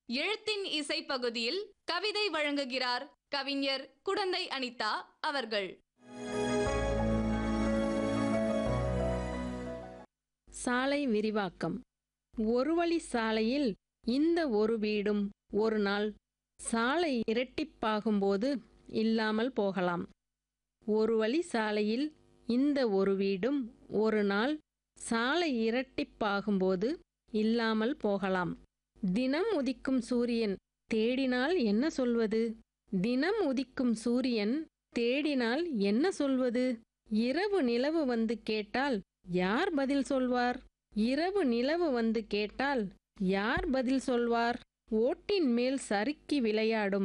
எழுத்தின் இசை பகுதியில் கவிதை வழங்குகிறார் கவிஞர் குடந்தை அனிதா அவர்கள் சாலை விரிவாக்கம் ஒரு வழி சாலையில் இந்த ஒரு வீடும் ஒரு நாள் சாலை இரட்டிப்பாகும்போது இல்லாமல் போகலாம் ஒரு வழி சாலையில் இந்த ஒரு வீடும் ஒரு நாள் சாலை இரட்டிப்பாகும்போது இல்லாமல் போகலாம் தினம் உதிக்கும் சூரியன் தேடினால் என்ன சொல்வது தினம் உதிக்கும் சூரியன் தேடினால் என்ன சொல்வது இரவு நிலவு வந்து கேட்டால் யார் பதில் சொல்வார் இரவு நிலவு வந்து கேட்டால் யார் பதில் சொல்வார் ஓட்டின் மேல் சறுக்கி விளையாடும்